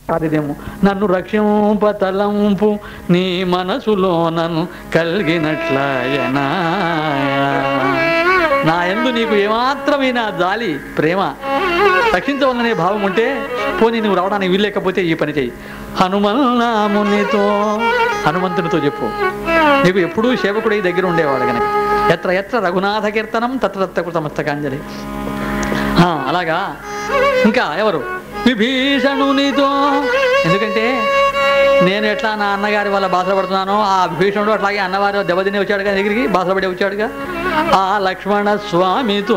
అదిదేమో నన్ను రక్షింప తలంపు నీ మనసులో నన్ను కలిగినట్లయనా నా ఎందు నీకు ఏమాత్రమైన జాలి ప్రేమ రక్షించవలనే భావం ఉంటే పోనీ నువ్వు రావడానికి వీల్లేకపోతే ఈ పని చెయ్యి హనుమన్నామునితో హనుమంతునితో చెప్పు నీకు ఎప్పుడూ సేవకుడై దగ్గర ఉండేవాడు కనుక ఎత్ర ఎత్ర రఘునాథ కీర్తనం తత్ర సమస్తకాంజలి ఆ, అలాగా ఇంకా ఎవరు విభీషణునితో ఎందుకంటే నేను ఎట్లా నా అన్నగారి వల్ల బాధపడుతున్నానో ఆ విభీషణుడు అట్లాగే అన్నవారి దెబ్బతిని వచ్చాడుగా దగ్గరికి బాధపడి వచ్చాడుగా ఆ లక్ష్మణ స్వామితో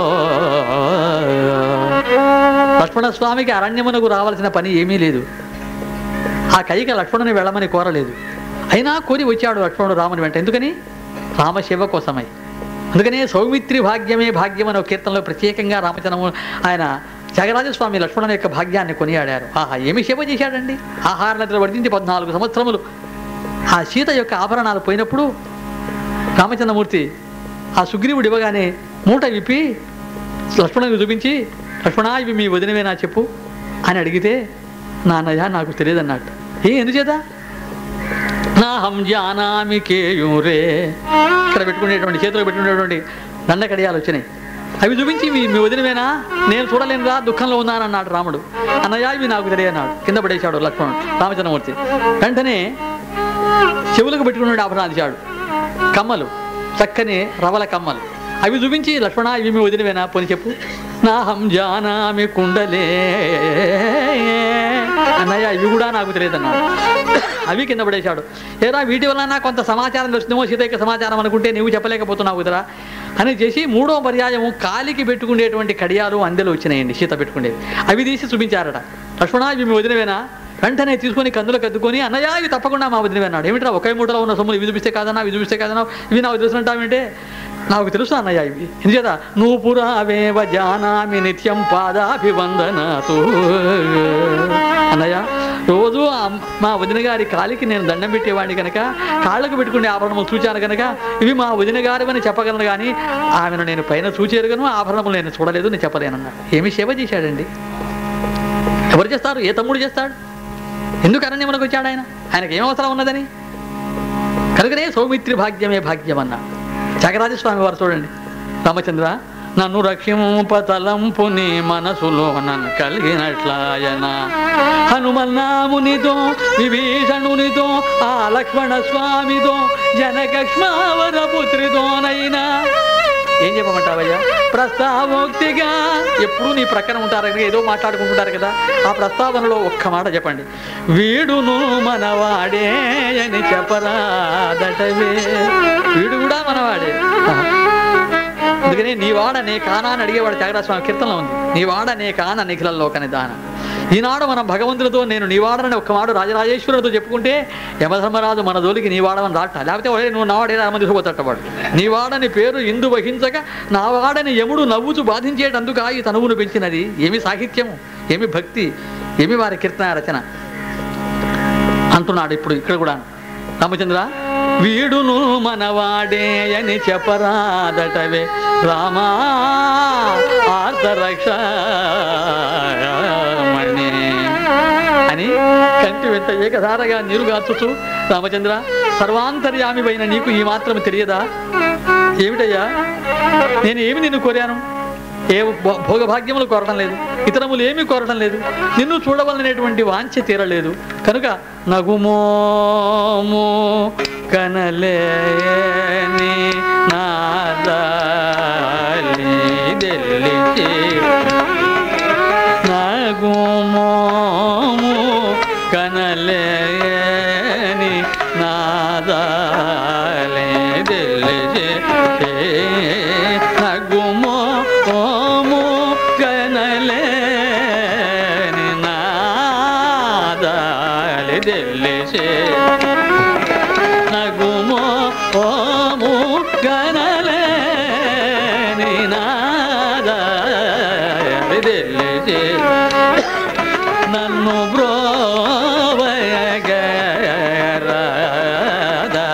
లక్ష్మణ స్వామికి అరణ్యమునకు రావాల్సిన పని ఏమీ లేదు ఆ కైక లక్ష్మణుని వెళ్ళమని కోరలేదు అయినా కోరి వచ్చాడు లక్ష్మణుడు రాముని వెంట ఎందుకని రామశివ కోసమై అందుకనే సౌమిత్రి భాగ్యమే భాగ్యం అనే ఒక కీర్తనలో ప్రత్యేకంగా రామచంద్రము ఆయన త్యాగరాజస్వామి లక్ష్మణుని యొక్క భాగ్యాన్ని కొనియాడారు ఆహా ఏమి సేవ చేశాడండి ఆహార నిద్ర వర్తించి పద్నాలుగు సంవత్సరములు ఆ సీత యొక్క ఆభరణాలు పోయినప్పుడు రామచంద్రమూర్తి ఆ సుగ్రీవుడు ఇవ్వగానే మూట విప్పి లక్ష్మణుని చూపించి లక్ష్మణ ఇవి మీ వదినవేనా చెప్పు అని అడిగితే నాన్నయ్య నాకు తెలియదన్నట్టు ఏ ఎందుచేత నాహం జానామి కేయూరే ఇక్కడ పెట్టుకునేటువంటి చేతిలో పెట్టుకునేటువంటి దండ కడియాలు వచ్చినాయి అవి చూపించి మీ మీ వదినవేనా నేను చూడలేనురా దుఃఖంలో ఉన్నానన్నాడు రాముడు అన్నయ్య ఇవి నాకు తెలియన్నాడు కింద పడేశాడు లక్ష్మణుడు రామచంద్రమూర్తి వెంటనే చెవులకు పెట్టుకున్నాడు ఆభరణాలు ఇచ్చాడు కమ్మలు చక్కని రవల కమ్మలు అవి చూపించి లక్ష్మణ ఇవి మీ వదిలివేనా పోని చెప్పు నాహం జానామి కుండలే అన్నయ్య ఇవి కూడా నాకు తెలియదన్నాడు అవి కింద పడేశాడు ఏరా వీటి వల్ల నాకు కొంత సమాచారం తెలుస్తుందేమో సీత యొక్క సమాచారం అనుకుంటే నువ్వు చెప్పలేకపోతున్నావు కుదరా అని చేసి మూడో పర్యాయము కాలికి పెట్టుకునేటువంటి కడియాలు అందెలు వచ్చినాయండి సీత పెట్టుకునేవి అవి తీసి చూపించారట లక్ష్మణ ఇవి మీ వదినవేనా వెంటనే తీసుకొని కందులు కద్దుకొని అన్నయ్య ఇవి తప్పకుండా మా వదిన అన్నాడు ఏమిట్రా ఒకే మూటలో ఉన్న సొమ్ములు ఇవి చూపిస్తే కాదన్నా ఇవి చూపిస్తే కాదన్నా ఇవి నాకు తెలుసు అంటావేంటే నాకు తెలుసు అన్నయ్య ఇవి ఎందుచేత నువ్వు పురావేవ జానామి నిత్యం పాదాభివందనతు అన్నయ్య రోజు ఆ మా వదిన గారి కాలికి నేను దండం పెట్టేవాడిని కనుక కాళ్ళకు పెట్టుకునే ఆభరణములు చూచాను కనుక ఇవి మా వదిన గారు అని చెప్పగలను కానీ ఆమెను నేను పైన చూచేరుగను ఆభరణములు నేను చూడలేదు నేను చెప్పలేనన్నాడు ఏమి సేవ చేశాడండి ఎవరు చేస్తారు ఏ తమ్ముడు చేస్తాడు ఎందుకు అరణ్యమునకు వచ్చాడు ఆయన ఆయనకి ఏం అవసరం ఉన్నదని కనుకనే సౌమిత్రి భాగ్యమే భాగ్యం అన్నాడు త్యాగరాజస్వామి వారు చూడండి రామచంద్ర నన్ను రక్షింప తలంపు నీ మనసులో నన్ను కలిగినట్లాయన హనుమన్నామునితో విభీషణునితో ఆ లక్ష్మణ స్వామితో జనకక్ష్మావర పుత్రితోనైనా ఏం చెప్పమంటావయ్యా ప్రస్తావోక్తిగా ఎప్పుడు నీ ప్రక్కన ఉంటారు కదా ఏదో మాట్లాడుకుంటుంటారు కదా ఆ ప్రస్తావనలో ఒక్క మాట చెప్పండి వీడును మనవాడే అని చెప్పరాదటవే వీడు కూడా మనవాడే అందుకని నీ వాడ నే కానా అని అడిగేవాడు త్యాగరాజస్వామి కీర్తనలో ఉంది నీ వాడ నే కాన నిఖిలలో కని దాన ఈనాడు మనం భగవంతుడితో నేను నీవాడని ఒక్క మాట రాజరాజేశ్వరుడితో చెప్పుకుంటే యమధర్మరాజు మన జోలికి నీవాడమని రాట లేకపోతే "ఒరేయ్, నువ్వు నావాడే రామ తీసుకుపోతట్టవాడు నీవాడని పేరు ఇందు వహించక నావాడని యముడు నవ్వుతూ బాధించేటందుకు ఈ తనువును పెంచినది ఏమి సాహిత్యము ఏమి భక్తి ఏమి వారి కీర్తన రచన అంటున్నాడు ఇప్పుడు ఇక్కడ కూడా రామచంద్ర వీడును మనవాడే అని చెప్పరాదటవే రామా ఆర్తరక్షమణి అని కంటి వెంట ఏకధారగా నీరు గార్చుచు రామచంద్ర సర్వాంతర్యామి పైన నీకు ఈ మాత్రం తెలియదా ఏమిటయ్యా నేను ఏమి నిన్ను కోరాను ఏ భో- భోగభాగ్యములు కోరడం లేదు ఇతరములు ఏమీ కోరడం లేదు నిన్ను చూడవలనేటువంటి వాంఛ తీరలేదు కనుక నగుమోము కనలేని నాదాలి దెల్లిచి నగుమోము కనలేని నాదాలి దెల్లిచి నగుమో ఓము కనలేని నాదాలి దెల్లిచి నగుమో ఓము గనలేని నాదాలి దెల్లిచి నన్ను బ్రోవయగరాదా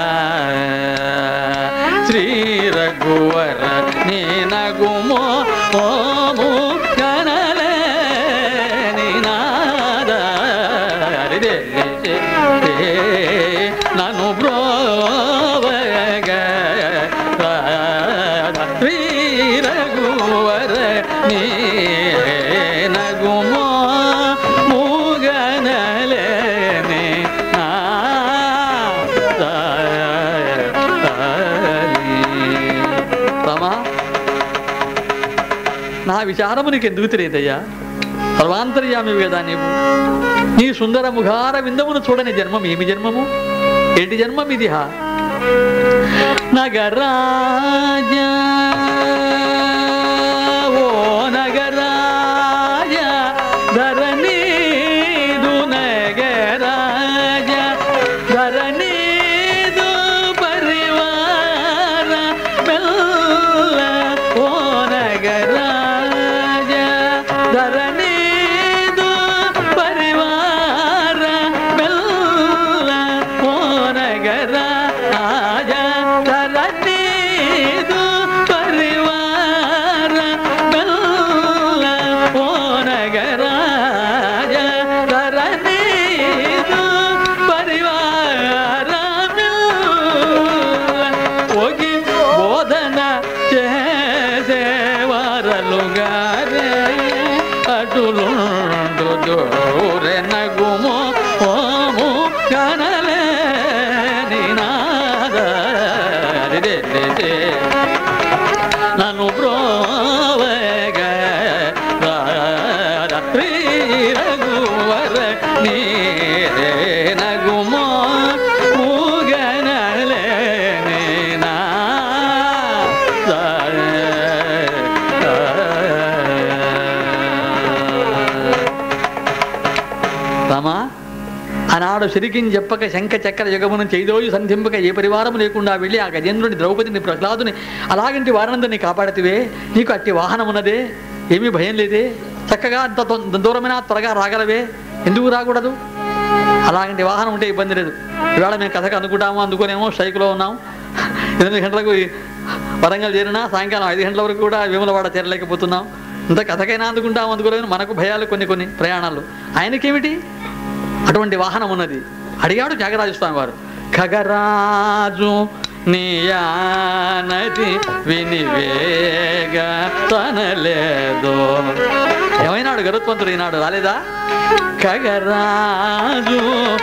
శ్రీ రఘువర నీ నగుమో ఓము గనలేని నాదాలి రఘువర నీ నగుమో మూగనలేనే నా రమా నా విచారము నీకు ఎందుకు తెలియదయ్యా సర్వాంతర్యామి వేదా నీవు నీ సుందర ముఖార విందమును చూడని జన్మం ఏమి జన్మము ఏంటి జన్మం ఇది హా నగరాజ ఓ నగరాజ ధరణీదు నగరాజ ధరణీదు పరివార మెల్ల ఓ నగరాజ ధరణీదు పరివార మెల్ల ఓ నగరాజ ధరణీదు పరివార మెల్ల ఓ నగరాజ ధరణీదు పరివార మెల్ల ఒగి బోధన చేసేవారలుగారే అటులుండు దూరెనగుము ఓము కనలేని నాదే నన్ను బ్రోవగ రఘువర నీరే నగుమో మూగనలేని నా రామా ఆనాడు శరికిని చెప్పక శంఖ చక్ర యుగమును చేదోయు సంధింపక ఏ పరివారం లేకుండా వెళ్ళి ఆ గజేంద్రుని ద్రౌపదిని ప్రహ్లాదుని అలాగంటి వారందరినీ కాపాడితివే నీకు అట్టి వాహనం ఉన్నదే ఏమీ భయం లేదే చక్కగా అంత తొ- దూరమైనా త్వరగా రాగలవే ఎందుకు రాకూడదు అలాంటి వాహనం ఉంటే ఇబ్బంది లేదు ఇవాళ మేము కథకు అందుకుంటాము అందుకోనేమో స్ట్రైక్లో ఉన్నాం ఎనిమిది గంటలకు వరంగల్ చేరినా సాయంకాలం ఐదు గంటల వరకు కూడా వేములవాడ చేరలేకపోతున్నాం ఇంత కథకైనా అందుకుంటాం అందుకోలేము మనకు భయాలు కొన్ని కొన్ని ప్రయాణాలు ఆయనకేమిటి అటువంటి వాహనం ఉన్నది అడిగాడు త్యాగరాజు స్వామి వారు ఖగరాజు నియానది వినివేగ తనలేదో ఏమైనాడు గరుత్మంతుడు ఈనాడు రాలేదా ఖగరాజు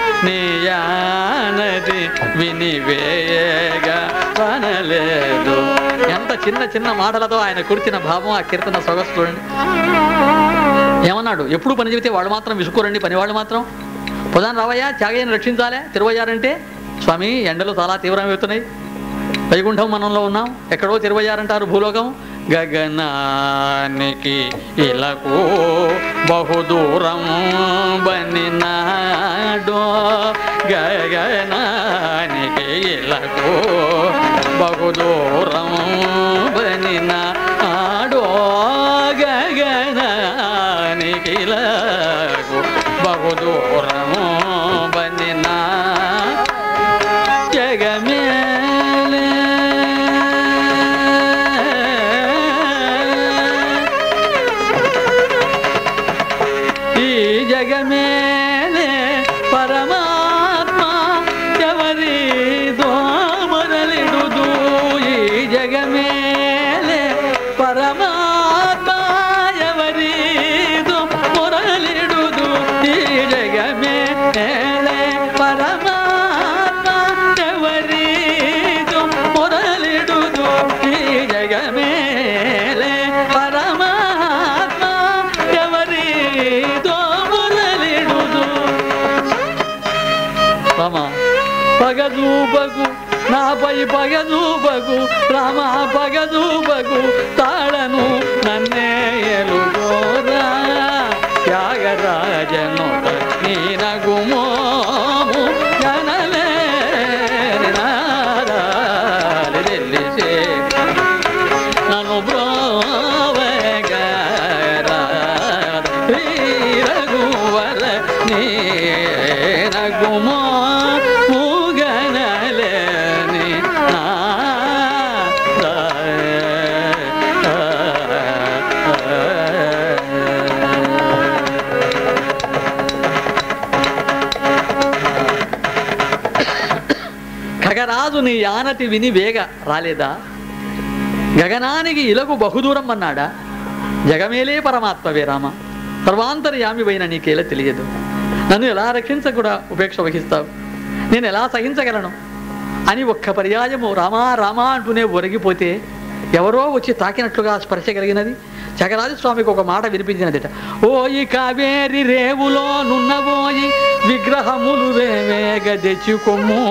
నియానది వినివేగ తనలేదు ఎంత చిన్న చిన్న మాటలతో ఆయన కుర్చిన భావం ఆ కీర్తన సొగసు చూడండి ఏమన్నాడు ఎప్పుడు పని చెబితే వాళ్ళు మాత్రం విసుక్కోరండి పని వాళ్ళు మాత్రం ప్రధాన రావయ్యా త్యాగయ్యని రక్షించాలే తిరువయ్యారంటే స్వామి ఎండలు చాలా తీవ్రమవుతున్నాయి వైకుంఠం మనంలో ఉన్నాం ఎక్కడో తిరువయ్యారంటారు భూలోకం గగనానికి ఇలకు బహుదూరం బనినాడో గగనానికి ఇలకు బహుదూరం బనినాడో గగనానికి ఇలకు బహుదూరము బనినా జగమేలే ఈ జగమేలే పరమాత్మ ఎవరి దోమరలిడుదు ఈ జగమేలే పరమాత్మ ఎవరి దోమరలిడుదు ఈ జగమేలే పరమాత్మ ఎవరి దోమరలిడుదు ఈ జగమేలే పరమాత్మ ఎవరి దోమరలిడుదు రామ పగదూపకు నాపై పగదూపకు రామ పగదూపకు తాళను నన్నే ఎలుగోరా త్యాగరాజను నీ నగుమోము జనలే నారాలిసే నన్ను బ్రోవగరా శ్రీ రఘువర నీ నగుమో మూగనలేని నా ఖగరాజు నీ యానతి విని వేగ రాలేదా గగనానికి ఇలకు బహుదూరం అన్నాడా జగమేలే పరమాత్మవే రామ సర్వాంతర్యామివైన నీకేలా తెలియదు నన్ను ఎలా రక్షించ కూడా ఉపేక్ష వహిస్తావు నేను ఎలా సహించగలను అని ఒక్క పర్యాయము రామా రామా అంటూనే ఒరిగిపోతే ఎవరో వచ్చి తాకినట్లుగా స్పర్శ కలిగినది జగరాజ స్వామికి ఒక మాట వినిపించినదిట ఓయి కావేరి రేవులో నున్నబోయి విగ్రహములు రేవేగ తెచ్చుకొమ్ము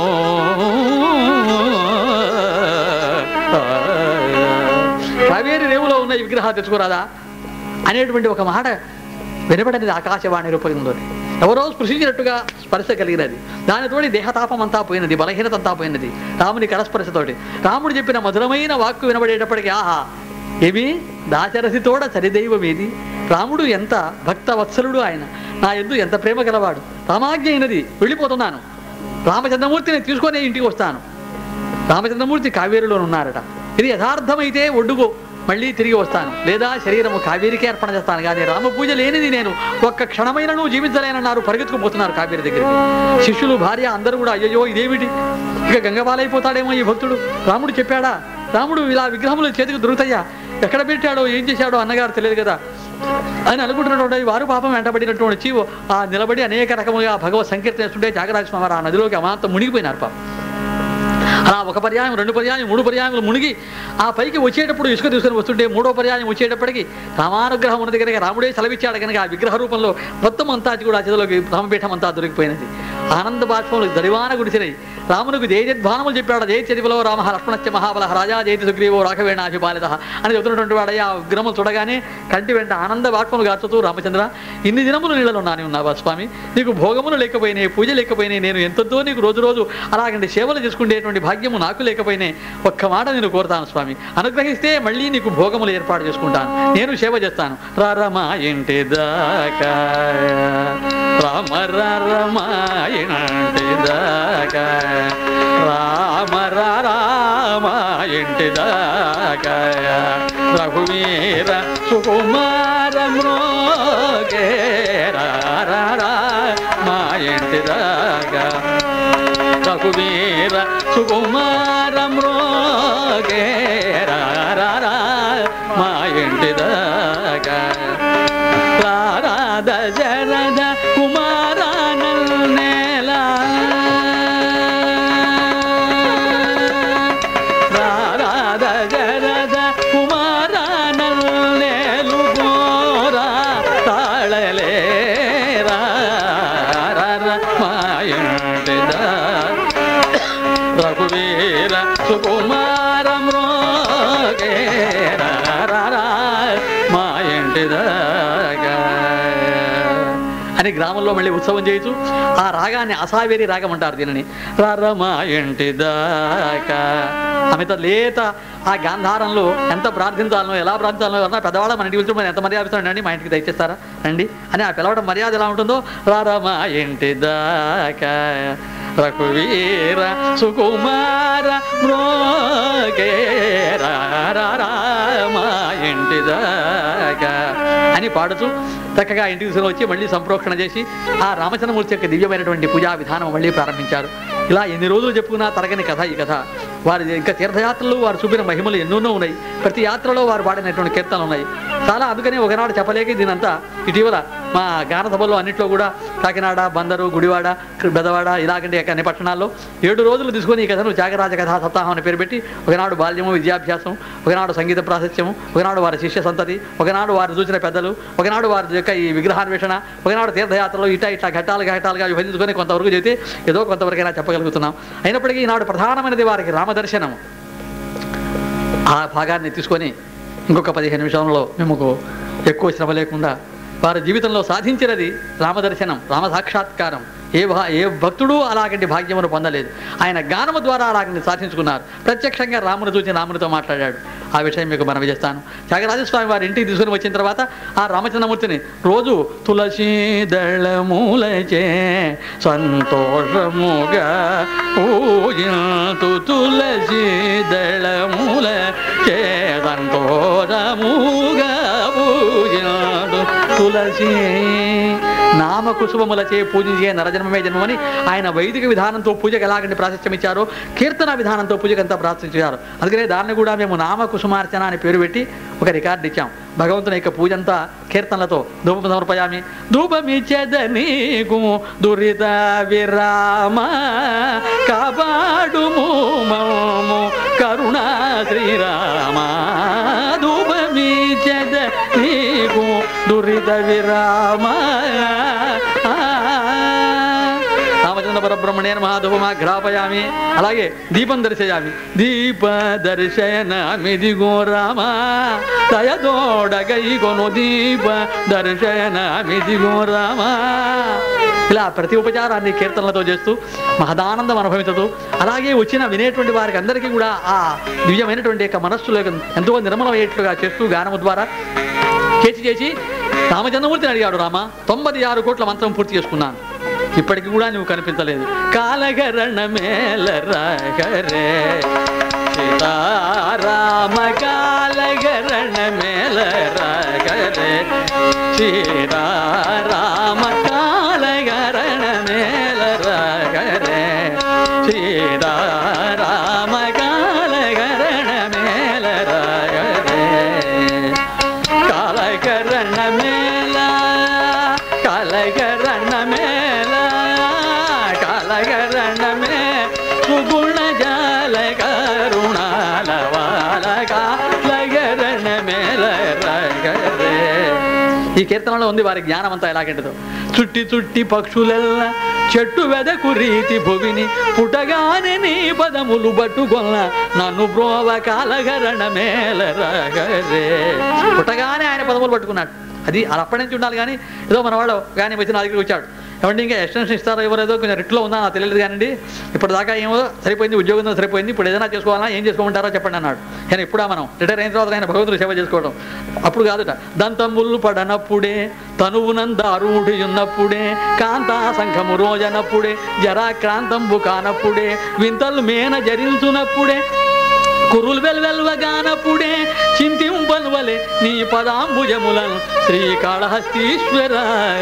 కావేరి రేవులో ఉన్న ఈ విగ్రహాలు తెచ్చుకోరాదా అనేటువంటి ఒక మాట వినబడనిది ఆకాశవాణి రూపంలో ఎవరో స్పృశించినట్టుగా స్పర్శ కలిగినది దానితోటి దేహతాపం అంతా పోయినది బలహీనత అంతా పోయినది రాముని కరస్పర్శతోటి రాముడు చెప్పిన మధురమైన వాక్కు వినబడేటప్పటికి ఆహా ఏమి దాశరథితోడ సరిదైవం ఏది రాముడు ఎంత భక్త వత్సలుడు ఆయన నా ఎందు ఎంత ప్రేమ గలవాడు రామాజ్ఞ అయినది వెళ్ళిపోతున్నాను రామచంద్రమూర్తిని తీసుకొని ఇంటికి వస్తాను రామచంద్రమూర్తి కావేరిలో ఉన్నారట ఇది యథార్థమైతే ఒడ్డుకో మళ్ళీ తిరిగి వస్తాను లేదా శరీరము కావేరికే అర్పణ చేస్తాను కానీ రామ పూజ లేనిది నేను ఒక్క క్షణమైనను జీవించలేనన్నారు పరిగెత్తుకుపోతున్నారు కావేరి దగ్గరికి శిష్యులు భార్య అందరూ కూడా అయ్యయ్యో ఇదేమిటి ఇక గంగవాలైపోతాడేమో ఈ భక్తుడు రాముడు చెప్పాడా రాముడు ఇలా విగ్రహములు చేతికి దొరుకుతాయా ఎక్కడ పెట్టాడో ఏం చేశాడో అన్నగారు తెలియదు కదా అని అనుకుంటున్నటువంటి వారు పాపం వెంటబడినటువంటి జీవు ఆ నిలబడి అనేక రకములుగా భగవత్ సంకీర్తన చేస్తుంటే త్యాగరాజ స్వామి వారు ఆ నదిలోకి అమాంతం మునిగిపోయినారు పాపం అలా ఒక పర్యాయం రెండు పర్యాయం మూడు పర్యాయములు మునిగి ఆ పైకి వచ్చేటప్పుడు ఇసుక తీసుకొని వస్తుంటే మూడో పర్యాయం వచ్చేటప్పటికి రామానుగ్రహం ఉన్న దగ్గర రాముడే సెలవిచ్చాడు కనుక ఆ విగ్రహ రూపంలో మొత్తం అంతా కూడా ఆ చేతిలోకి రామపీఠం అంతా దొరికిపోయినది ఆనంద బాష్పములు దరివాన గుడిసినాయి రామునికి జయజద్భానములు చెప్పాడు జయ చదివలో రామ లక్ష్మణశ్చ మహాబల రాజా జయతి సుగ్రీవో రాఘవేణ అభిపాలిత అని చెబుతున్నటువంటి వాడు ఆ విగ్రహములు చూడగానే కంటి వెంట ఆనంద బాష్పములు గాచుతూ రామచంద్ర ఇన్ని దినములు నీళ్ళలో నాని ఉన్నావా స్వామి నీకు భోగములు లేకపోయినాయి పూజ లేకపోయినాయి నేను ఎంతతో నీకు రోజు రోజు అలాగంటే సేవలు చేసుకునేటువంటి భాగ్యము నాకు లేకపోయినాయి ఒక్క మాట నేను కోరుతాను స్వామి అనుగ్రహిస్తే మళ్ళీ నీకు భోగములు ఏర్పాటు చేసుకుంటాను నేను సేవ చేస్తాను రారమా ఇంటి దాకా రామ రారమా ఇంటి దాకా రామ రామ ఇంటి దాకా రఘువీర సుకుమార మృగే మా ఇంటి దాకా రఘువీర సుకుమార మృగే మా ఇంటి దాకా రాధ జరద కుమార నేల రాధ జరద కుమార నేలు పోరా తాళలేరా మా ఇంటి దాకా రఘువీర సుకుమార మృగే మా ఇంటి దాకా అని గ్రామంలో మళ్ళీ ఉత్సవం చేయొచ్చు ఆ రాగాన్ని అసావేరి రాగం అంటారు దీనిని రర మా ఇంటి దాకా అమిత లేత ఆ గాంధారంలో ఎంత ప్రార్థించాలనో ఎలా ప్రార్థించాలనో ఎవరన్నా పెద్దవాళ్ళ మన ఇంటికి పిలిచి ఎంత మర్యాద ఇస్తారండి మా ఇంటికి దయచేస్తారా రండి అని ఆ పిలవడం మర్యాద ఎలా ఉంటుందో రారా మా ఇంటి దాకా రఘువీర సుకుమార మృగే మా ఇంటి దాకా అని పాడుతూ చక్కగా ఇంటికి తీసుకుని వచ్చి మళ్ళీ సంప్రోక్షణ చేసి ఆ రామచంద్రమూర్తి యొక్క దివ్యమైనటువంటి పూజా విధానం మళ్ళీ ప్రారంభించారు ఇలా ఎన్ని రోజులు చెప్పుకున్నా తరగని కథ ఈ కథ వారి ఇంకా తీర్థయాత్రలు వారు చూపిన మహిమలు ఎన్నెన్నో ఉన్నాయి ప్రతి యాత్రలో వారు పాడినటువంటి కీర్తనలు ఉన్నాయి చాలా అందుకనే ఒకనాడు చెప్పలేక దీనంతా ఇటీవల మా గాన సభల్లో అన్నింటిలో కూడా కాకినాడ బందరు గుడివాడ బెదవాడ ఇలాగంటి యొక్క అన్ని పట్టణాల్లో ఏడు రోజులు తీసుకొని ఈ కథను త్యాగరాజ కథా సప్తాహం అని పేరు పెట్టి ఒకనాడు బాల్యము విద్యాభ్యాసం ఒకనాడు సంగీత ప్రాశస్త్యము ఒకనాడు వారి శిష్య సంతతి ఒకనాడు వారు చూసిన పెద్దలు ఒకనాడు వారి యొక్క ఈ విగ్రహాన్వేషణ ఒకనాడు తీర్థయాత్రలు ఇటా ఇట్లా ఘట్టాలు ఘట్టాలుగా విభజించుకొని కొంతవరకు చెబితే ఏదో కొంతవరకైనా చెప్పగలుగుతున్నాం అయినప్పటికీ ఈనాడు ప్రధానమైనది వారికి రామదర్శనం ఆ భాగాన్ని తీసుకొని ఇంకొక పదిహేను నిమిషంలో మేము ఎక్కువ శ్రమ లేకుండా వారి జీవితంలో సాధించినది రామదర్శనం రామ సాక్షాత్కారం ఏ భా ఏ భక్తుడు అలాగంటి భాగ్యమును పొందలేదు ఆయన గానము ద్వారా అలాగంటి సాధించుకున్నారు ప్రత్యక్షంగా రాముని చూసి రామునితో మాట్లాడాడు ఆ విషయం మీకు మనవి చేస్తాను త్యాగరాజస్వామి వారి ఇంటికి తీసుకుని వచ్చిన తర్వాత ఆ రామచంద్రమూర్తిని రోజు తులసి దళమూలచే సంతోషముగా పూజింతు తులసి దళమూల చే సంతోషముగా పూజింతు తులసి నామ కుసుమములచే పూజించే నరజన్మమే జన్మమని ఆయన వైదిక విధానంతో పూజకు ఎలాగంటే ప్రాశస్త్యం ఇచ్చారో కీర్తన విధానంతో పూజకు అంతా ప్రాశస్త్యారు అందుకనే దాన్ని కూడా మేము నామ కుసుమార్చన అని పేరు పెట్టి ఒక రికార్డు ఇచ్చాం భగవంతుని యొక్క పూజ అంతా కీర్తనలతో ధూపం సమర్పయామి ధూపమిచ్చేద నీకు దురిత విరామ కాపాడుము మము కరుణా శ్రీరామ ధూపమిచ్చేద నీకు దురిత విరామ రామచంద్ర పరబ్రహ్మణే మహాధూపమాఘ్రాపయామి అలాగే దీపం దర్శయామి దీప దర్శయనమిదిగో రామ దయదోడగై కొను దీప దర్శయనమిదిగో రామ ఇలా ప్రతి ఉపచారాన్ని కీర్తనలతో చేస్తూ మహదానందం అనుభవించదు అలాగే వచ్చిన వినేటువంటి వారికి అందరికీ కూడా ఆ దివ్యమైనటువంటి యొక్క మనస్సులో ఎంతో నిర్మలమయ్యేట్లుగా చేస్తూ గానము ద్వారా చేసి చేసి రామచంద్రమూర్తిని అడిగాడు రామ తొంభై ఆరు కోట్ల మంత్రం పూర్తి చేసుకున్నాను ఇప్పటికి కూడా నువ్వు కనిపించలేదు కాలగరణ మేల రగరే సీతారామ కాలగరణ మేల రగరే సీతారామ కాలగరణ మేల రగరే సీతారామ కాలగరణ మేల రగరే కాలకరణ మేళ కాలకరణ మేళ కాలకరణ మే సుగుణ జాల కరుణాల వాల కాలకరణ మేళ రగరే ఈ కీర్తనలో ఉంది వారి జ్ఞానం అంతా ఎలాగంటదో చుట్టి చుట్టి పక్షులెల్ల చెట్టు వెదకు రీతి భువిని పుటగానే నీ పదములు పట్టుకొల్ల నన్ను బ్రోవ కాలగరణ మేల రగరే పుట్టగానే ఆయన పదములు పట్టుకున్నాడు అది అలా అప్పటి నుంచి ఉండాలి కానీ ఏదో మన వాడు కానీ వచ్చి నా దగ్గరికి వచ్చాడు ఏమంటే ఇంకా ఎక్స్టెన్షన్ ఇస్తారో ఎవరేదో కొంచెం రిట్లో ఉందా నాకు తెలియదు కానండి ఇప్పుడు దాకా ఏమో సరిపోయింది ఉద్యోగం సరిపోయింది ఇప్పుడు ఏదైనా చేసుకోవాలా ఏం చేసుకోమంటారో చెప్పండి అన్నాడు కానీ ఇప్పుడా మనం రిటైర్ అయిన తర్వాత ఆయన భగవంతుడు సేవ చేసుకోవడం అప్పుడు కాదుట దంతములు పడనప్పుడే తనువునందారూఢి ఉన్నప్పుడే కాంతా సంఘము రోజనప్పుడే జరాక్రాంతంబు కానప్పుడే వింతలు మేన జరించునప్పుడే కురులు వెల్వెల్వగానప్పుడే చింతింపను వలె నీ పదాంబుజములను శ్రీకాళహస్తీశ్వర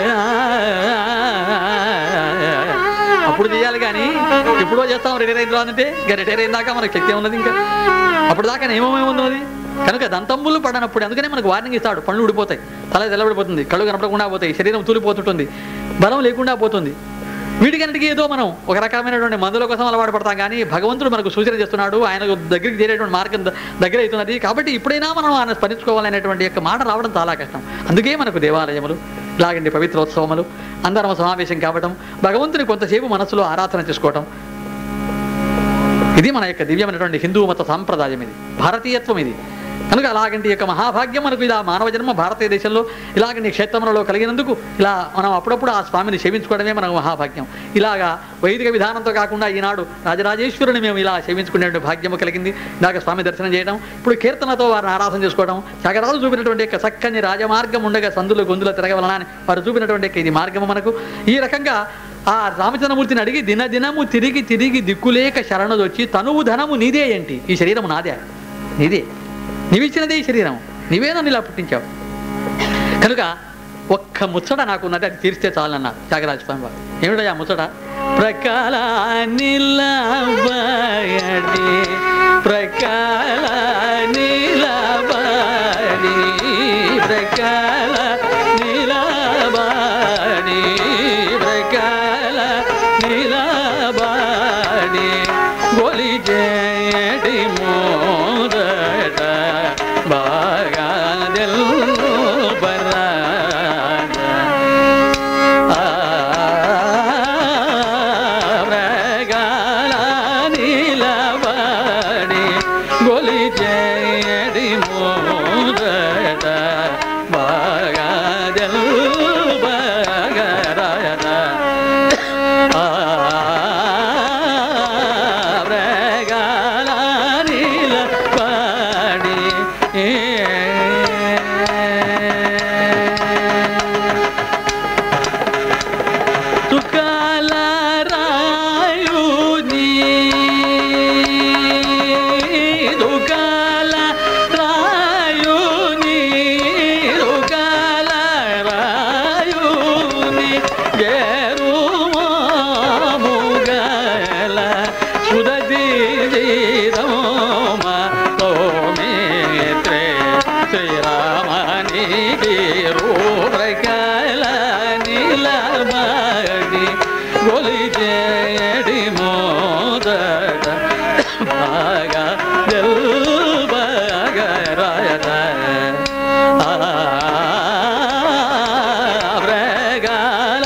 అప్పుడు చేయాలి కానీ ఎప్పుడో చేస్తాం రిటైర్ అయిన తర్వాత అంటే ఇంకా రిటైర్ అయిన దాకా మనకు శక్తి ఉన్నది ఇంకా అప్పుడు దాకా నియమమే ఉన్నది కనుక దంతంబులు పడనప్పుడు అందుకనే మనకు వార్నింగ్ ఇస్తాడు పళ్ళు ఊడిపోతాయి తల తెల్లబడిపోతుంది కళ్ళు కనపడకుండా పోతాయి శరీరం తూలిపోతుంటుంది బలం లేకుండా పోతుంది వీటికన్నిటికీ ఏదో మనం ఒక రకమైనటువంటి మందుల కోసం అలవాటు పడతాం కానీ భగవంతుడు మనకు సూచన చేస్తున్నాడు ఆయన దగ్గరికి చేరేటువంటి మార్గం ద- దగ్గర అవుతున్నది కాబట్టి ఇప్పుడైనా మనం ఆయన స్మరించుకోవాలనేటువంటి యొక్క మాట రావడం చాలా కష్టం అందుకే మనకు దేవాలయములు ఇలాగంటి పవిత్రోత్సవములు అందరం సమావేశం కావటం భగవంతుని కొంతసేపు మనసులో ఆరాధన చేసుకోవటం ఇది మన యొక్క దివ్యమైనటువంటి హిందూ మత సాంప్రదాయం ఇది భారతీయత్వం ఇది కనుక అలాగంటి యొక్క మహాభాగ్యం మనకు ఇలా మానవ జన్మ భారతీయ దేశంలో ఇలాగంటి క్షేత్రములలో కలిగినందుకు ఇలా మనం అప్పుడప్పుడు ఆ స్వామిని సేవించుకోవడమే మనకు మహాభాగ్యం ఇలాగా వైదిక విధానంతో కాకుండా ఈనాడు రాజరాజేశ్వరుని మేము ఇలా సేవించుకునే భాగ్యము కలిగింది ఇలాగ స్వామి దర్శనం చేయడం ఇప్పుడు కీర్తనతో వారిని ఆరాధన చేసుకోవడం చగరాలు చూపినటువంటి యొక్క చక్కని రాజమార్గం ఉండగా సందులు గొంతులు తిరగవలన అని వారు చూపినటువంటి యొక్క ఇది మార్గము మనకు ఈ రకంగా ఆ రామచంద్రమూర్తిని అడిగి దినదినము తిరిగి తిరిగి దిక్కులేక శరణదొచ్చి తనువు ధనము నీదే ఏంటి ఈ శరీరం నాదే నీదే నీవిచ్చినదే ఈ శరీరం నీవే నన్ను ఇలా పుట్టించావు కనుక ఒక్క ముచ్చట నాకున్నది అది తీరిస్తే చాలన్నారు త్యాగరాజ స్వామి వారు ఏమిటా ముచ్చట ప్రకాల నిలబడి ప్రకాల నిలబడి ప్రకాల నిలబడి ప్రకాల నిలబడి గొలి చేటి మోదట బాగా ప్రగాల నిలబడి గొలి చేడి మోదట బాగా రూపకల నీలమణి గొలిచేడి మోదట బాగా జల్బగరాయట వ్రగాల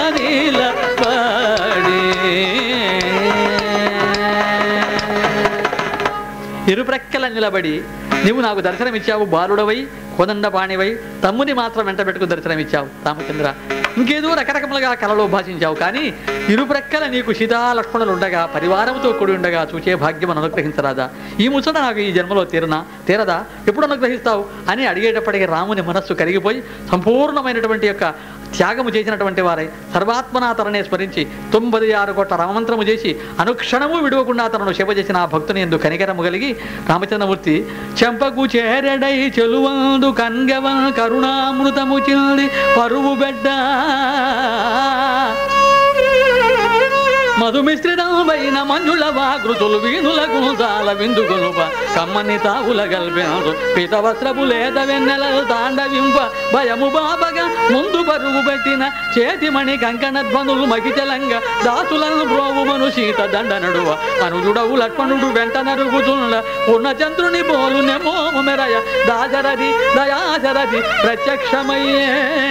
నిలబడి ఇరుప్రక్కల నిలబడి నీవు నాకు దర్శనమిచ్చావు బాలుడవై కోదండపాణివై తమ్ముని మాత్రం వెంట పెట్టుకు దర్శనమిచ్చావు రామచంద్ర ఇంకేదో రకరకములుగా కలలో భాషించావు కానీ ఇరుప్రక్కల నీకు సీతా లక్ష్మణులు ఉండగా పరివారంతో కూడి ఉండగా చూచే భాగ్యం అనుగ్రహించరాదా ఈ ముచ్చట నాకు ఈ జన్మలో తీరనా తీరదా ఎప్పుడు అనుగ్రహిస్తావు అని అడిగేటప్పటికి రాముని మనస్సు కరిగిపోయి సంపూర్ణమైనటువంటి యొక్క త్యాగము చేసినటువంటి వారై సర్వాత్మన తననే స్మరించి తొంభై ఆరు కోట్ల రామమంత్రము చేసి అనుక్షణము విడవకుండా తనను సేవ చేసిన ఆ భక్తుని ఎందు కనికరము కలిగి రామచంద్రమూర్తి చెంపకు చేరడై చెలువందు కన్గవ కరుణామృతము చిల్లి పరువు బిడ్డ మధుమిశ్రితమైన మంజుల వాకృతులు వీణుల గుణాల విందు గొలుప కమ్మని తావుల గల్పెనదు పిత వస్త్రపు లేత వెన్నెలలు తాండవింప భయము బాబగా ముందు పరుగు పెట్టిన చేతిమణి కంకణ ధ్వనులు మగిచలంగ దాసులను బ్రోవుమను సీత దండ నడువ అనుజుడవు లక్ష్మణుడు వెంట నరుగుతున్న పూర్ణచంద్రుని పోలు నెమోము మెరయ దాజరది దయాజరది ప్రత్యక్షమయ్యే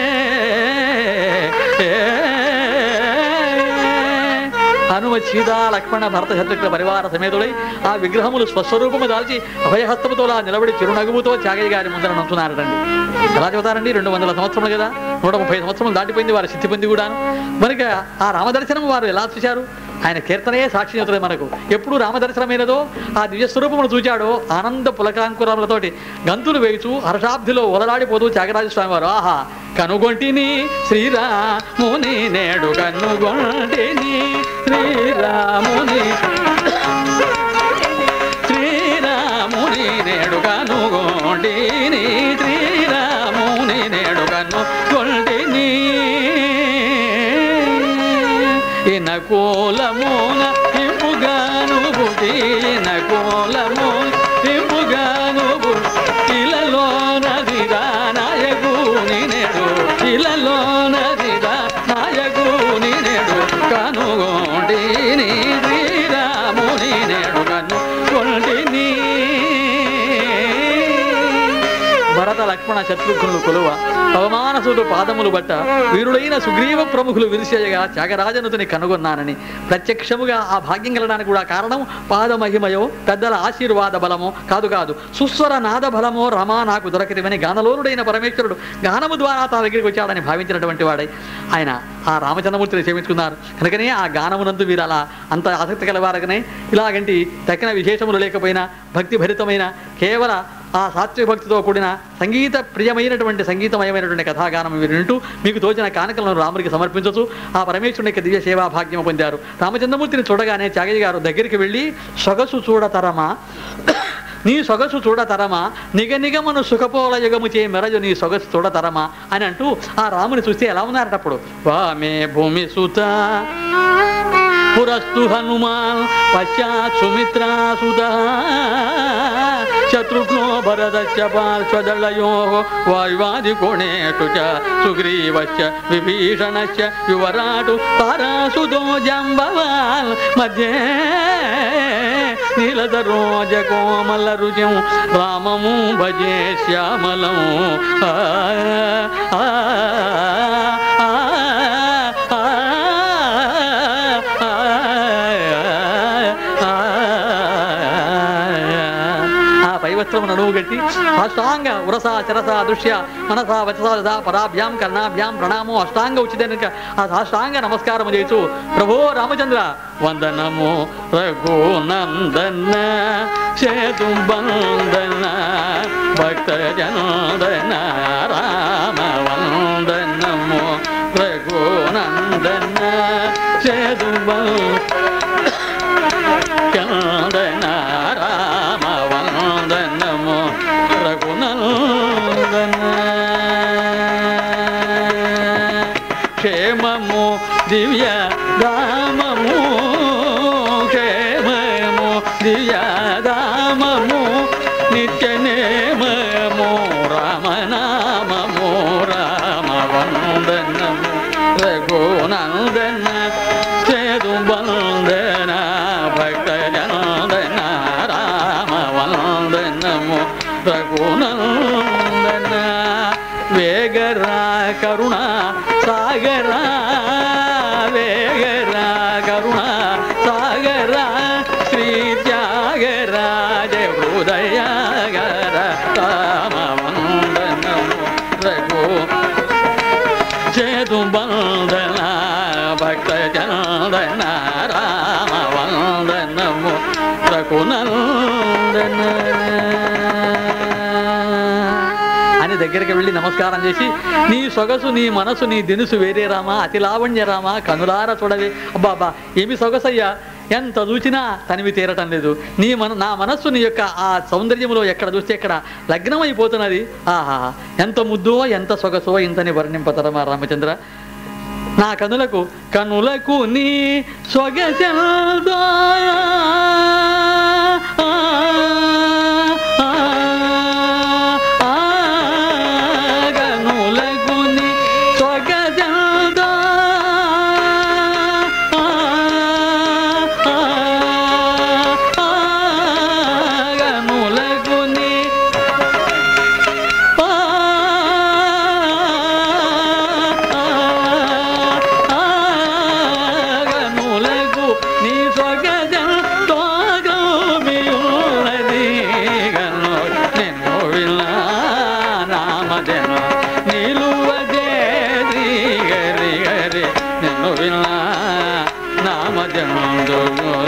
హనుమ సీతా లక్ష్మణ భరత శత్రుఘ్న పరివార సమేతుడై ఆ విగ్రహములు స్వస్వరూపము దాల్చి అభయహస్తముతో అలా నిలబడి చిరునగువుతో చాగయ్య గారి ముందర నంచున్నారటండి ఎలా చెబుతారండి రెండు వందల సంవత్సరములు కదా నూట ముప్పై సంవత్సరములు దాటిపోయింది వారి సిద్ధి పొంది కూడా మనకి ఆ రామదర్శనం వారు ఎలా చూశారు ఆయన కీర్తనయే సాక్షి చెబుతుంది మనకు ఎప్పుడు రామదర్శనమైనదో ఆ దివ్య స్వరూపమును చూచాడో ఆనంద పులకాంకురములతోటి గంతులు వేయుచు హర్షాబ్దిలో ఒలలాడిపోతూ త్యాగరాజ స్వామి వారు ఆహా కనుగొంటిని శ్రీరాముని నేడు కనుగొంటిని శ్రీరాముని శ్రీరాముని నేడు కనుగొంటిని శ్రీరాముని నేడు కనుగొంటిని ఇన కోలమోన ఇంపుగాను బుటి ఇన కోలమోన ఇంపుగాను ఇలలో నదిరా నాయకుని నేడు ఇలలో నదిరా నాయకుని నేడు కనుగొండిని శ్రీరాముని నేడు కనుగొండిని భరత లక్ష్మణ శత్రుఘ్నులు కొలువ అవమానసుడు పాదములు బట్ట వీరుడైన సుగ్రీవ ప్రముఖులు విరిసేయగా త్యాగరాజనుతుని కనుగొన్నానని ప్రత్యక్షముగా ఆ భాగ్యం కలడానికి కూడా కారణం పాదమహిమయో పెద్దల ఆశీర్వాద బలమో కాదు కాదు సుస్వర నాద బలమో రమా నాకు దొరకదివని గానలోరుడైన పరమేశ్వరుడు గానము ద్వారా తన దగ్గరికి వచ్చాడని భావించినటువంటి వాడై ఆయన ఆ రామచంద్రమూర్తిని సేవించుకున్నారు కనుకనే ఆ గానమునందు వీరు అలా అంత ఆసక్తి కలవారగనే ఇలాగంటి తగిన విశేషములు లేకపోయినా భక్తి భరితమైన కేవల ఆ సాత్విక భక్తితో కూడిన సంగీత ప్రియమైనటువంటి సంగీతమయమైనటువంటి కథాగానం మీరు వింటూ మీకు తోచిన కానుకలను రాముడికి సమర్పించవచ్చు ఆ పరమేశ్వరుని యొక్క దివ్య సేవా భాగ్యం పొందారు రామచంద్రమూర్తిని చూడగానే త్యాగయ్య గారు దగ్గరికి వెళ్ళి సొగసు చూడతరమా నీ సొగసు చూడతరమా నిగ నిగమను సుఖపోల యుగము చే మెరజు నీ సొగసు చూడతరమా అని అంటూ ఆ రాముని చూస్తే ఎలా ఉన్నారట అప్పుడు వామే భూమి సుత పురస్తు హనుమాన్ పశ్చాత్ సుమిత్రా సుత శత్రుఘ్నో భరతశ్చ పార్శ్వదళయో వాయువాది కోణేషు చ సుగ్రీవశ్చ విభీషణశ్చ యువరాటు పారాసుదో జంబవాల్ మధ్యే నీలదరోజ కోమల రుజం రామము భజే శ్యామలం ఆ, ఆ, ఆ, ఆ, ఆ పైవస్త్రము నడువు గట్టి అష్టాంగ ఉరస చరస దృశ్య మనస వచస పరాభ్యాం కర్ణాభ్యాం ప్రణామో అష్టాంగ ఉచిత ఆ సాష్టాంగ నమస్కారము చేసు ప్రభో రామచంద్ర వందనము రఘునందన సేతు బందన భక్త జనందన రామ వందనము రఘునందన సేతు చందన రామ వందనము రఘునందన క్షేమము దివ్య దామము క్షేమము దివ్య దామము నిత్యనేమము రామనామ రఘునందన చేదు బందన భక్త జనందన రామ వందనము రఘునందన వేగరా కరుణ సాగరా వేగరా కరుణ సాగరా శ్రీ త్యాగరాజ హృదయగర రామ వందనము రఘు చేదు బందన భక్త చందన రామ వందనము రఘునందన అని దగ్గరికి వెళ్ళి నమస్కారం చేసి నీ సొగసు నీ మనసు నీ దినుసు వేరే రామా అతి లావణ్య రామా కనులార చూడవే అబ్బా అబ్బా ఏమి సొగసయ్యా ఎంత చూచినా తనివి తీరటం లేదు నీ మన నా మనస్సు నీ యొక్క ఆ సౌందర్యంలో ఎక్కడ చూస్తే ఎక్కడ లగ్నం అయిపోతున్నది ఆహా ఎంత ముద్దో ఎంత సొగసో ఇంతని వర్ణింపతరమా రామచంద్ర నా కనులకు కనులకు నీ సొగసెల్దో కనులకు నీ సొగసెల్దో కనులకు నీ గనులకు నీ సొగజం తోగమియున్నది గను నిన్ను వినా నామజన నిలువ జేరి గరి గరి నిన్ను వినా నామజనందు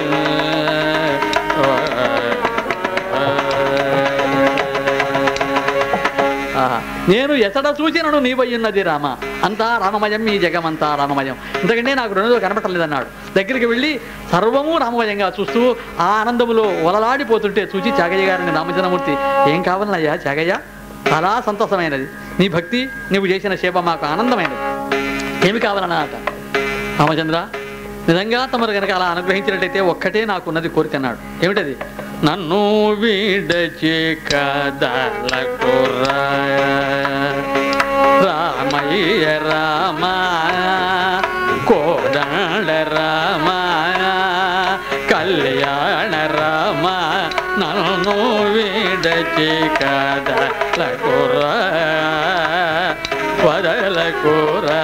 ఆహా. నేను ఎసడ సూచనను నీవయ్యున్నది రామ అంతా రామమయం ఈ జగమంతా రామమయం ఎందుకంటే నాకు రెండో కనపడలేదన్నాడు దగ్గరికి వెళ్ళి సర్వము రామమయంగా చూస్తూ ఆ ఆనందములో ఒలలాడిపోతుంటే చూచి చాగయ్య గారిని రామచంద్రమూర్తి ఏం కావాలనయ్యా చాగయ్య చాలా సంతోషమైనది నీ భక్తి నీవు చేసిన సేవ మాకు ఆనందమైనది ఏమి కావాలన్నమాట రామచంద్ర నిజంగా తమరు కనుక అలా అనుగ్రహించినట్టయితే ఒక్కటే నాకున్నది కోరిక అన్నాడు ఏమిటది నన్ను వీడచి కదలకు రామయ్య రామ కోదండ రామ కళ్యాణ రామ నన్ను వీడచి కదలకు వదలకురా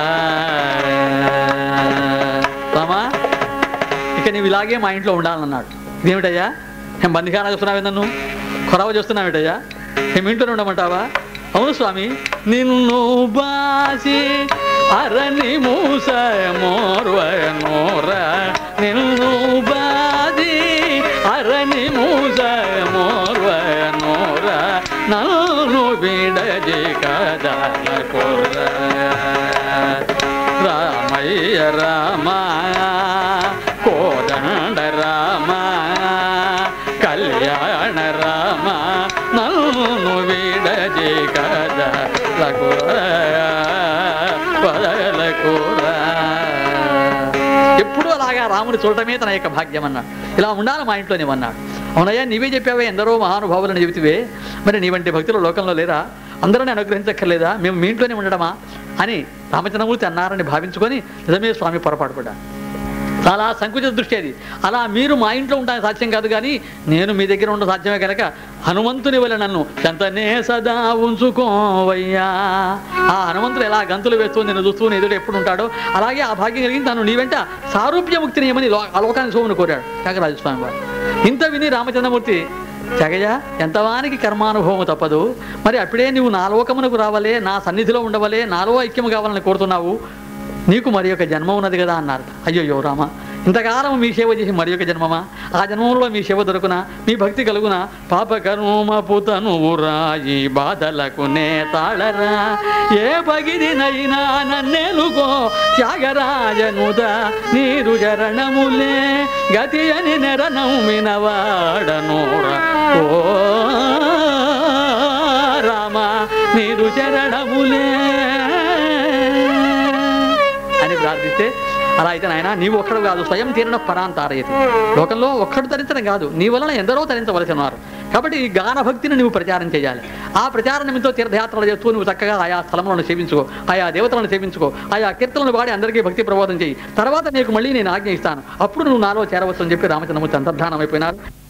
రామా ఇక నీవు ఇలాగే మా ఇంట్లో ఉండాలన్నాడు ఇదేమిటయ్యా ఏం బందిఖానా చూస్తున్నావే నన్ను ఖొరవ చూస్తున్నావేటయ్యా ఏం ఇంట్లోనే ఉండమంటావా అవును స్వామి నిన్ను బాసి అరణి మూస మోర్వ నోర నిన్ను బాసి అరణి మూస మోర్వ నోర నన్ను విడజి కదలకుర రామయ్య రామ కోదండ రామ కళ్యాణ రామ నన్ను విడజి కదలకుర బదలకురా ఎప్పుడు అలాగా రాముని చూడటమే తన యొక్క భాగ్యం అన్నాడు ఇలా ఉండాలి మా ఇంట్లో నీవన్నాడు అవునయ్యా నీవే చెప్పావే ఎందరో మహానుభావులను చెబితివే మరి నీ వంటి భక్తులు లోకంలో లేరా అందరిని అనుగ్రహించక్కర్లేదా మేము మీ ఇంట్లోనే ఉండడమా అని రామచంద్రమూర్తి అన్నారని భావించుకొని నిజమే స్వామి పొరపాటు పడ్డా చాలా సంకుచిత దృష్టి అది అలా మీరు మా ఇంట్లో ఉండడానికి సాధ్యం కాదు కానీ నేను మీ దగ్గర ఉండ సాధ్యమే కనుక హనుమంతుని వల్ల నన్ను చెంతనే సదా ఉంచుకోవయ్యా ఆ హనుమంతుడు ఎలా గంతులు వేస్తూ నేను చూస్తూ నీ ఎదురు ఎప్పుడు ఉంటాడో అలాగే ఆ భాగ్యం కలిగింది తను నీ వెంట సారూప్యముక్తిని ఏమని లో- ఆ లోకానికి సోమును కోరాడు త్యాగరాజు స్వామి వారు ఇంత విని రామచంద్రమూర్తి జగయ్య ఎంతవానికి కర్మానుభవం తప్పదు మరి అప్పుడే నువ్వు నా లోకమునకు రావాలే నా సన్నిధిలో ఉండవలే నాలో ఐక్యము కావాలని కోరుతున్నావు నీకు మరి ఒక జన్మ ఉన్నది కదా అన్నారు అయ్యయ్యో రామ ఇంతకాలం మీ సేవ చేసి మరి ఒక జన్మమా ఆ జన్మంలో మీ సేవ దొరుకునా మీ భక్తి కలుగునా పాప కర్మ పుతను రాయి బాధలకు నే తాళరా ఏ పగిదినైనా నన్నెలుగో త్యాగరాజనుద నీరు జరణములే గతి అని నెరనమ్మినవాడనోరా ఓ రామ నీరు చరణములే అని ప్రార్థిస్తే అలా అయితే నాయన నీవు ఒక్కడు కాదు స్వయం తీరణ పరాంతారయతి లోకంలో ఒక్కడు తరించడం కాదు నీ వలన ఎందరో తరించవలసి ఉన్నారు కాబట్టి ఈ గాన భక్తిని నువ్వు ప్రచారం చేయాలి ఆ ప్రచార నిమిత్తం తీర్థయాత్రలు చేస్తూ నువ్వు చక్కగా ఆయా స్థలములను సేవించుకో ఆయా దేవతలను సేవించుకో ఆయా కీర్తనలు వాడి అందరికీ భక్తి ప్రబోధం చేయి తర్వాత నీకు మళ్ళీ నేను ఆజ్ఞ ఇస్తాను అప్పుడు నువ్వు నాలో చేరవచ్చు అని చెప్పి రామచంద్రమూర్తి అంతర్ధానం అయిపోయినారు